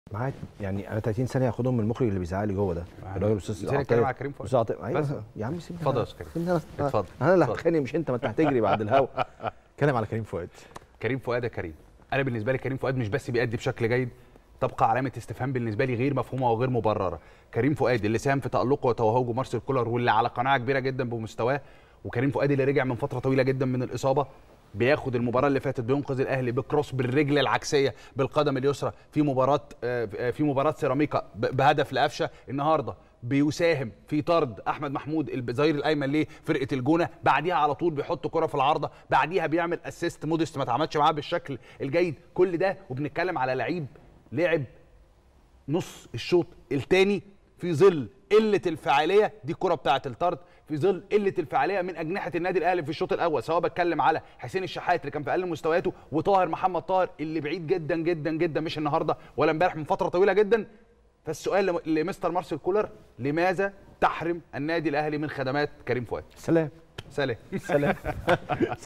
معاك يعني انا 30 ثانيه هاخدهم من المخرج اللي بيزعق لي جوه ده الراجل الاستاذ نسينا نتكلم على كريم فؤاد. أستاذ عاطية. ايوه بس. يا عم سيبني اتفضل يا أنا. أستاذ كريم. سيبني انا اتفضل. انا اللي اتفضل. هتخانق مش انت ما انت هتجري بعد الهوا اتكلم على كريم فؤاد كريم فؤاد يا كريم انا بالنسبه لي كريم فؤاد مش بس بيأدي بشكل جيد تبقى علامه استفهام بالنسبه لي غير مفهومه وغير مبرره كريم فؤاد اللي ساهم في تألقه وتوهجه مارسيل كولر واللي على قناعه كبيره جدا بمستواه وكريم فؤاد اللي رجع من فتره طويله جدا من الاصابه بياخد المباراه اللي فاتت بينقذ الاهلي بكروس بالرجل العكسيه بالقدم اليسرى في مباراه آه، في مباراه سيراميكا ب- بهدف لقفشه النهارده بيساهم في طرد احمد محمود الظهير الايمن لفرقه الجونه بعديها على طول بيحط كره في العارضه بعديها بيعمل اسيست مودست ما اتعملش معاه بالشكل الجيد كل ده وبنتكلم على لعيب لعب نص الشوط الثاني في ظل قله الفعاليه دي الكره بتاعه الطرد في ظل قله الفعاليه من اجنحه النادي الاهلي في الشوط الاول سواء بتكلم على حسين الشحات اللي كان في اقل مستوياته وطاهر محمد طاهر اللي بعيد جدا جدا جدا مش النهارده ولا امبارح من فتره طويله جدا فالسؤال لم- لمستر مارسيل كولر لماذا تحرم النادي الاهلي من خدمات كريم فؤاد سلام سلام سلام